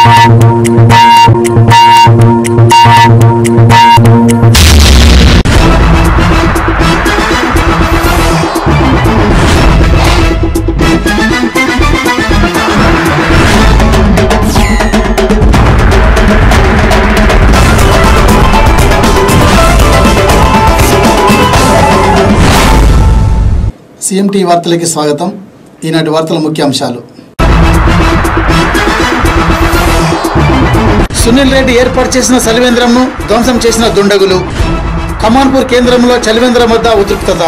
CMT వార్తలకి స్వాగతం ఈనాటి వార్తల ముఖ్యాంశాలు సునీల్ రెడ్డి ఏర్పాటు చేసిన చలివేంద్రంను ధ్వంసం చేసిన దుండగులు కమాన్పూర్ కేంద్రంలో చలివేంద్రం వద్ద ఉద్రిక్తత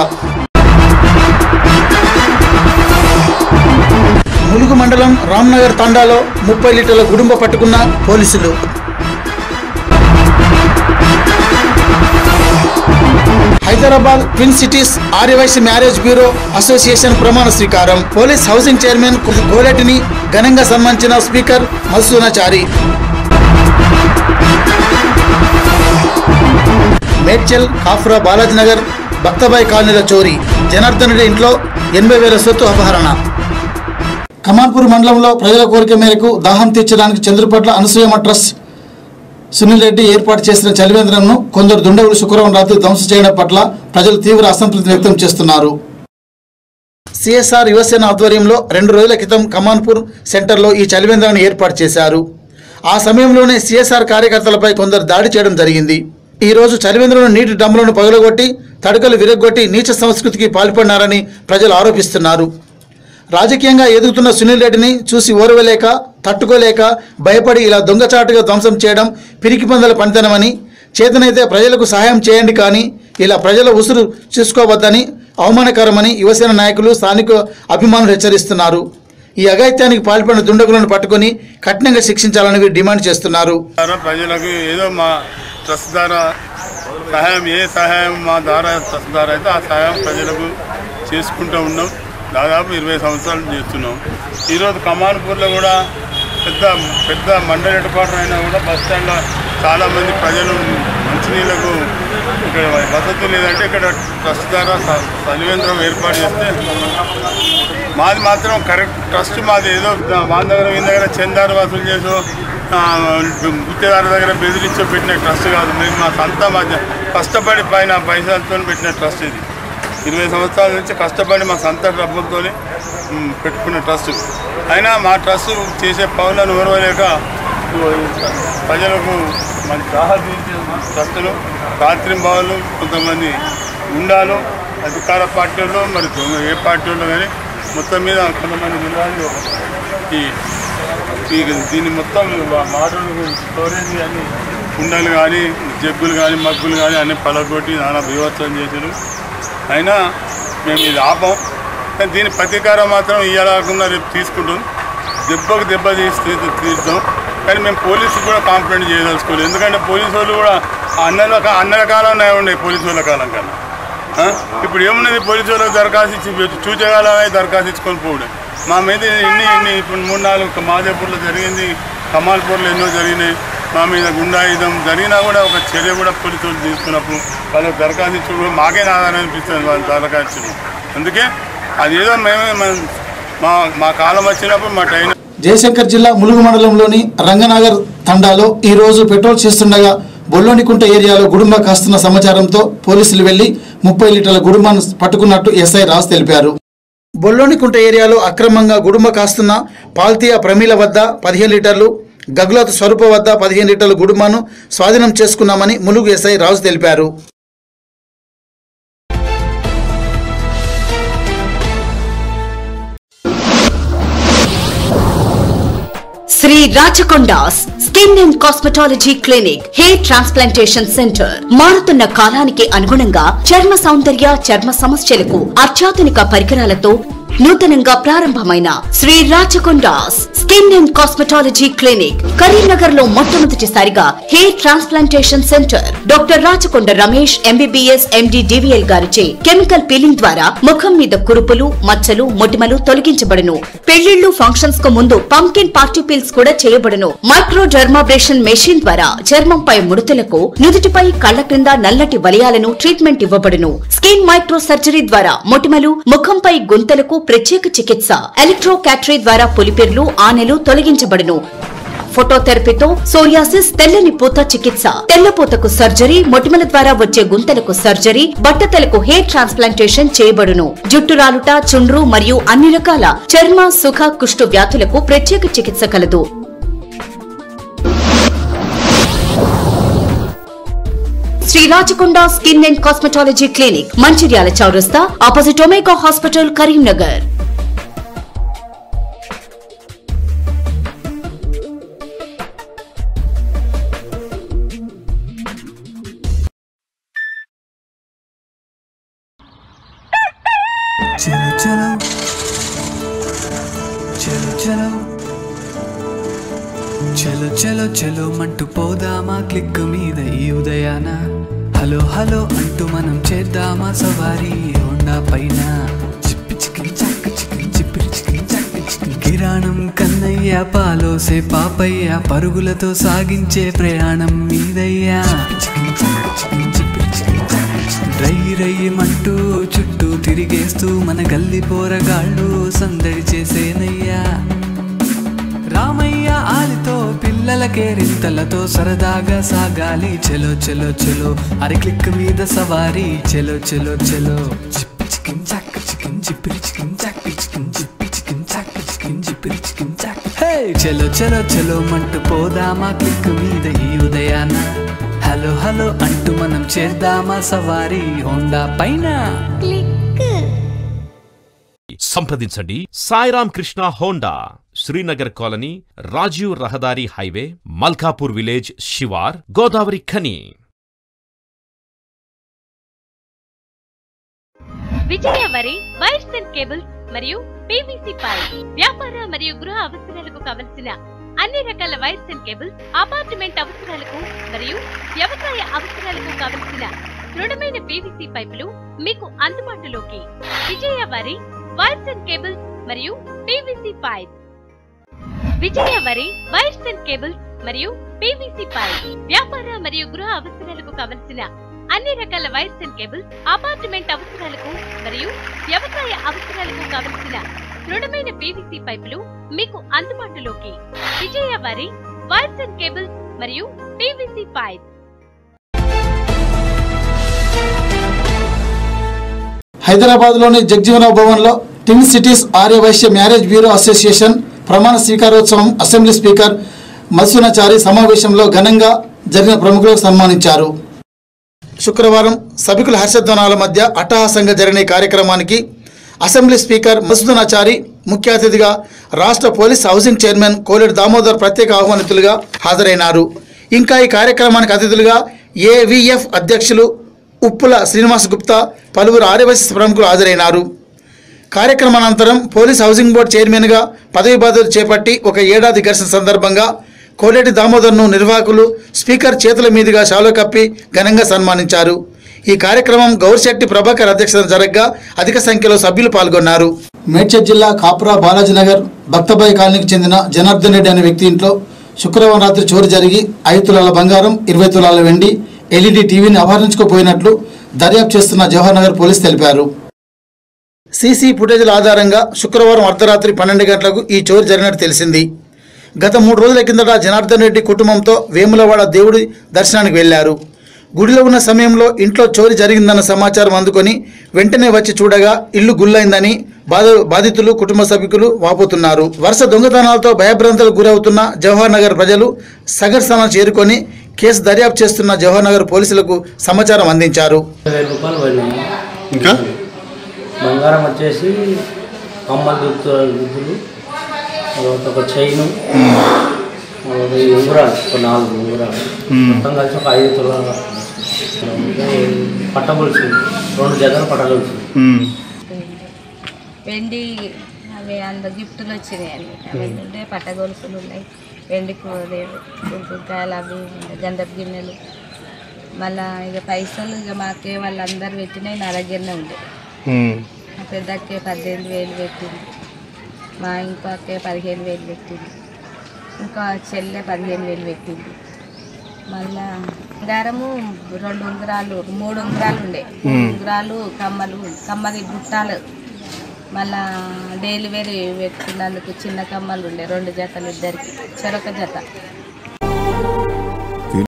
ములుగు మండలం రామ్నగర్ తండాలో ముప్పై లీటర్ల గుడుంబ పట్టుకున్న పోలీసులు Hyderabad twin cities Aryavysya marriage bureau association ప్రమాణ స్వీకారం పోలీస్ హౌసింగ్ చైర్మన్ గోలెటిని ఘనంగా సన్మానించిన స్పీకర్ మధుసూనాచారి మేడ్చల్ కాఫ్రా బాలాజీ నగర్ భక్తబాయి కాలనీల చోరీ జనార్దన్ రెడ్డి ఇంట్లో ఎనభై వేల సొత్తు అపహరణ కమాన్పూర్ మండలంలో ప్రజల కోరిక మేరకు దాహం తీర్చడానికి చంద్రపట్ల అనసూయమ ట్రస్ట్ సునీల్ రెడ్డి ఏర్పాటు చేసిన చలివేంద్రంను కొందరు దుండగులు శుక్రవారం రాత్రి ధ్వంసం చేయడం పట్ల ప్రజలు తీవ్ర అసంతృప్తి వ్యక్తం చేస్తున్నారు సిఎస్ఆర్ యువసేన ఆధ్వర్యంలో రెండు రోజుల క్రితం కమాన్పూర్ సెంటర్లో ఈ చలివేంద్రాన్ని ఏర్పాటు చేశారు ఆ సమయంలోనే సిఎస్ఆర్ కార్యకర్తలపై కొందరు దాడి చేయడం జరిగింది ఈ రోజు చలివేంద్రంలో నీటి డమ్ములను పగలగొట్టి తడుకలు విరగొట్టి నీచ సంస్కృతికి పాల్పడినారని ప్రజలు ఆరోపిస్తున్నారు రాజకీయంగా ఎదుగుతున్న సునీల్ రెడ్డిని చూసి ఓర్వలేక తట్టుకోలేక భయపడి ఇలా దొంగచాటుగా ధ్వంసం చేయడం పిరికి పందల పనితనమని చేతనైతే ప్రజలకు సహాయం చేయండి కానీ ఇలా ప్రజల ఉసురు చూసుకోవద్దని అవమానకరమని యువసేన నాయకులు స్థానిక అభిమానులు హెచ్చరిస్తున్నారు ఈ అఘాయిత్యానికి పాల్పడిన దుండగులను పట్టుకొని కఠినంగా శిక్షించాలని వీరు డిమాండ్ చేస్తున్నారు ద్వారా ప్రజలకు ఏదో మా ట్రస్ట్ ద్వారా సహాయం ఏ సహాయం మా ద్వారా ట్రస్ట్ ద్వారా అయితే ఆ సహాయం ప్రజలకు చేసుకుంటూ ఉన్నాం దాదాపు ఇరవై సంవత్సరాలు చేస్తున్నాం ఈరోజు కమాన్పూర్లో కూడా పెద్ద పెద్ద మండలి హెడ్ క్వార్టర్ అయినా కూడా బస్ స్టాండ్లో చాలామంది ప్రజలు మంచినీళ్ళకు ఇక్కడ వసతి లేదంటే ఇక్కడ ట్రస్ట్ ద్వారా స- సలివేంద్రం ఏర్పాటు చేస్తే మాది మాత్రం కరెక్ట్ ట్రస్ట్ మాది ఏదో వాళ్ళ దగ్గర వీళ్ళ దగ్గర చందారు వసూలు చేసో ఆ, గుత్తేదారు దగ్గర బెదిరించో పెట్టిన ట్రస్ట్ కాదు మేము మా సొంత మా జ- కష్టపడి పైన పైసలతో పెట్టిన ట్రస్ట్ ఇది ఇరవై సంవత్సరాల నుంచి కష్టపడి మా సొంత డబ్బులతో పెట్టుకున్న ట్రస్ట్ అయినా మా ట్రస్ట్ చేసే పనులను ఓర్వలేక ప్రజలకు మన రాహత ట్రస్టులు రాత్రింబావులు కొంతమంది ఉండాలు అధికార పార్టీలు మరి దొంగ ఏ పార్టీలో కానీ మొత్తం మీద కొంతమంది నిలవాలి ఈ ఈ దీన్ని మొత్తం మాటలు స్టోరేజ్ కానీ కుండలు కానీ జగ్గులు కానీ మగ్గులు కానీ అన్ని పలగొట్టి నానా బీభత్సం చేసారు అయినా మేము ఇది ఆపం కానీ దీని ప్రతీకారం మాత్రం ఇవ్వలేకుండా రేపు తీసుకుంటాం దెబ్బకు దెబ్బ తీసి తీ- తీర్చాం కానీ మేము పోలీసు కూడా కాంప్లైంట్ చేయదలుచుకోలేదు ఎందుకంటే పోలీసు వాళ్ళు కూడా ఆ అన్నల కా- అన్నల కాలం ఉన్నాయి పోలీసు వాళ్ళ కాలం కన్నా ఆ? ఇప్పుడు ఏమున్నది పోలీసు వాళ్ళకి దరఖాస్తు ఇచ్చి చూచగాలమే దరఖాస్తు ఇచ్చుకొని పోవడం మా మీద ఎన్ని ఎన్ని ఇప్పుడు మూడు నాలుగు మాదేపూర్లో జరిగింది కమాల్పూర్లో ఎన్నో జరిగినాయి మా మీద గుండాయుధం జరిగినా కూడా ఒక చర్య కూడా పోలీసు వాళ్ళు తీసుకున్నప్పుడు వాళ్ళకి దరఖాస్తు ఇచ్చుడు మాకే ఆధారం అనిపిస్తుంది వాళ్ళు దరఖాస్తు ఇచ్చుడు. అందుకే అదేదో మేమే మన- మా మా కాలం వచ్చినప్పుడు మా టైం జయశంకర్ జిల్లా ములుగు మండలంలోని రంగనగర్ తండాలో ఈ రోజు పెట్రోల్ చేస్తుండగా బొల్లోనికుంట ఏరియాలో గుడుంబ కాస్తున్న సమాచారంతో పోలీసులు వెళ్లి ముప్పై లీటర్ల గుడుంబాను పట్టుకున్నట్టు ఎస్ఐ రాజ్ తెలిపారు బొల్లోనికుంట ఏరియాలో అక్రమంగా గుడుంబ కాస్తున్న పాల్తీయ ప్రమీల వద్ద పదిహేను లీటర్లు గగులత స్వరూప వద్ద పదిహేను లీటర్ల గుడుంబాను స్వాధీనం చేసుకున్నామని ములుగు ఎస్ఐ రాజు తెలిపారు Sri Rachakonda's skin and cosmetology clinic hair transplantation centre మారుతున్న కాలానికి అనుగుణంగా చర్మ సౌందర్య చర్మ సమస్యలకు అత్యాధునిక పరికరాలతో నూతనంగా ప్రారంభమైన Sri Rachakonda's skin and cosmetology clinic Karimnagar లో మొట్టమొదటిసారిగా hair transplantation centre doctor Rachakonda Ramesh MBBS MD DVL గారిచే కెమికల్ పీలింగ్ ద్వారా ముఖం మీద కురుపులు మచ్చలు మొటిమలు తొలగించబడును పెళ్లిళ్లు ఫంక్షన్స్ కు ముందు పంకిన్ పార్టీ పీల్స్ కూడా చేయబడును మైక్రో డర్మాబ్రేషన్ మెషిన్ ద్వారా చర్మంపై ముడతలకు నుదుటిపై కళ్ల క్రింద నల్లటి వలయాలను ట్రీట్మెంట్ ఇవ్వబడును స్కిన్ మైక్రో సర్జరీ ద్వారా మొటిమలు ముఖంపై గుంతలకు ప్రత్యేక చికిత్స ఎలక్ట్రో క్యాటరీ ద్వారా పులిపిర్లు ఆనెలు తొలగించబడును ఫోటోథెరపీతో సోరియాసిస్ తెల్లని పూత చికిత్స తెల్లపూతకు సర్జరీ మొటిమల ద్వారా వచ్చే గుంతలకు సర్జరీ బట్టతలకు హెయిర్ ట్రాన్స్ప్లాంటేషన్ చేయబడును జుట్టు రాలుట చుండ్రు మరియు అన్ని రకాల చర్మ సుఖ కుష్టు వ్యాధులకు ప్రత్యేక చికిత్స కలదు Sri Rachakonda skin and cosmetology clinic Mancherial చౌరస్తా ఆపోజిట్ ఒమేగా హాస్పిటల్ కరీంనగర్ చలో చలో చలో చలో చలో చలో చలో మంటూ పోదామా క్లిక్ మీద ఈ ఉదయాన హలో హలో అంటూ మనం చేద్దామా సవారీ హోండా పైన చిప్పి చికిన్ చక్క చికిన్ చిప్పిరి చికిన్ చక్క చికిన్ కిరాణం కన్నయ్య పాలోసే పాపయ్య పరుగులతో సాగించే ప్రయాణం మీదయ్యా చికిన్ చక్క చికిన్ చిప్పిరి చికిన్ చక్క చికిన్. రై రయ్యమంటూ చుట్టూ తిరిగేస్తూ మన గల్లి పోరగాళ్ళు సందడి చేసేనయ్యా రామయ్య ఆలితో పిల్లలకే రింతలతో సరదాగా సాగాలి చెలో చెలో చెలో అరి క్లిక్ మీద సవారీ చెలో చెలో చెలో చిప్పి చికిన్ చాక్ చికిన్ చిప్పిరి చికిన్ చాక్ చికిన్ చిప్పి చికిన్ చాక్ చికిన్ చిప్పిరి చికిన్ చాక్ హే చెలో చెలో చెలో మంటూ పోదామా క్లిక్ మీద ఈ ఉదయాన హలో హలో అంటూ మనం చేద్దామా సవారీ హోండా పైన సంప్రదించండి సాయిరామ్ కృష్ణ హోండా శ్రీనగర్ కాలనీ రాజీవ్ రహదారి హైవే మల్కాపూర్ విలేజ్ శివార్ గోదావరి ఖని విజయ వరి వైర్స్ అండ్ కేబుల్స్ మరియు పీవీసీ పైప్ వ్యాపార మరియు గృహ అవసరాలకు కావలసిన అన్ని రకాల వైర్స్ అండ్ కేబుల్స్ అపార్ట్మెంట్ అవసరాలకు మరియు వ్యవసాయ అవసరాలకు కావలసిన దృఢమైన పీవీసీ పైపులు మీకు అందుబాటులోకి విజయ వరి వైర్స్ అండ్ కేబుల్స్ మరియు పీవీసీ పైప్ విజయ వరి వైర్స్ అండ్ కేబుల్స్ మరియు పీవీసీ పైప్ వ్యాపార మరియు గృహ అవసరాలకు కావలసిన అన్ని రకాల వైర్స్ అండ్ కేబుల్స్ అపార్ట్మెంట్ అవసరాలకు మరియు వ్యవసాయ అవసరాలకు కావలసిన దృఢమైన పీవీసీ పైపులు మీకు అందుబాటులోకి విజయ వారి వైర్స్ అండ్ కేబుల్స్ మరియు పీవీసీ పైప్ హైదరాబాద్లోని జగ్జీవనరావు భవన్లో twin cities Aryavysya marriage bureau association ప్రమాణ స్వీకారోత్సవం అసెంబ్లీ స్పీకర్ మత్స్యనాచారి సమావేశంలో ఘనంగా జరిగిన ప్రముఖులకు సన్మానించారు శుక్రవారం సభికుల హర్షధ్వనాల మధ్య అట్టహాసంగా జరిగిన ఈ కార్యక్రమానికి అసెంబ్లీ స్పీకర్ మసూదనాచారి ముఖ్య అతిథిగా రాష్ట్ర police housing chairman Koleti Damodar ప్రత్యేక ఆహ్వానితులుగా హాజరైనారు ఇంకా ఈ కార్యక్రమానికి అతిథులుగా ఏవిఎఫ్ అధ్యక్షులు ఉప్పుల శ్రీనివాస్ గుప్తా పలువురు ఆర్యవైశ్య ప్రముఖులు హాజరైనారు కార్యక్రమానంతరం పోలీస్ హౌసింగ్ బోర్డు చైర్మన్గా పదవి బాధ్యతలు చేపట్టి ఒక ఏడాది ఘర్షణ సందర్భంగా కోలేటి దామోదర్ను నిర్వాహకులు స్పీకర్ చేతుల మీదుగా శాలో కప్పి ఘనంగా సన్మానించారు ఈ కార్యక్రమం గౌరిశెట్టి ప్రభాకర్ అధ్యక్షతన జరగగా అధిక సంఖ్యలో సభ్యులు పాల్గొన్నారు మేడ్చల్ జిల్లా కాపురా బాలాజీనగర్ భక్తబాయి కాలనీకి చెందిన జనార్దన్ రెడ్డి అనే వ్యక్తి ఇంట్లో శుక్రవారం రాత్రి చోరు జరిగి ఐదు తులాల బంగారం ఇరవై తులాల వెండి ఎల్ఈడి టీవీని అపహరించుకుపోయినట్లు దర్యాప్తు చేస్తున్న జవహర్ నగర్ పోలీసు తెలిపారు సీసీ ఫుటేజ్ల ఆధారంగా శుక్రవారం అర్ధరాత్రి పన్నెండు గంటలకు ఈ చోరు జరిగినట్టు తెలిసింది గత మూడు రోజుల కిందట జనార్దన్ రెడ్డి కుటుంబంతో వేములవాడ దేవుడి దర్శనానికి వెళ్లారు గుడిలో ఉన్న సమయంలో ఇంట్లో చోరీ జరిగిందన్న సమాచారం అందుకొని వెంటనే వచ్చి చూడగా ఇల్లు గుల్లైందని బాధ బాధితులు కుటుంబ సభ్యులు వాపోతున్నారు వరుస దొంగతనాలతో భయభ్రాంతులకు గురవుతున్న జవహర్ నగర్ ప్రజలు సగర్ స్థానం చేరుకొని కేసు దర్యాప్తు చేస్తున్న జవహర్ నగర్ పోలీసులకు సమాచారం అందించారు వేల రూపాయలు పడినాయి ఇంకా బంగారం వచ్చేసి కమ్మలు దుక్కులు దుద్దులు తర్వాత ఒక చైను ఒక ఈ ఉంగరాలు ఒక నాలుగు ఉంగరాలు మొత్తం కలిసి ఒక ఐదు తులాలు పట్టగొలుసు రెండు జతలు పట్టగొలుసు వెండి అవి అంత గిఫ్ట్లు వచ్చినాయి అన్ని అవి ఉంటే పట్టగొలుసులు ఉన్నాయి వెండి కుంకుకాయలు అవి గంధపు గిన్నెలు మళ్ళా ఇక పైసలు ఇక మాకే వాళ్ళందరూ పెట్టినాయి నా దగ్గరనే ఉండే మా పెద్దక్కే పద్దెనిమిది వేలు పెట్టింది మా ఇంకో అక్కే పదిహేను వేలు పెట్టింది ఇంకో చెల్లె పదిహేను వేలు పెట్టింది మళ్ళా బంగారము రెండు ఉంగరాలు మూడు ఉంగరాలు ఉండే మూడు ఉంగరాలు కమ్మలు కమ్మది గుట్టాలు మళ్ళా డైలీ వేర్ పెట్టుకున్నందుకు చిన్న కమ్మలు ఉండే రెండు జతలు ఇద్దరికి చెరొక జత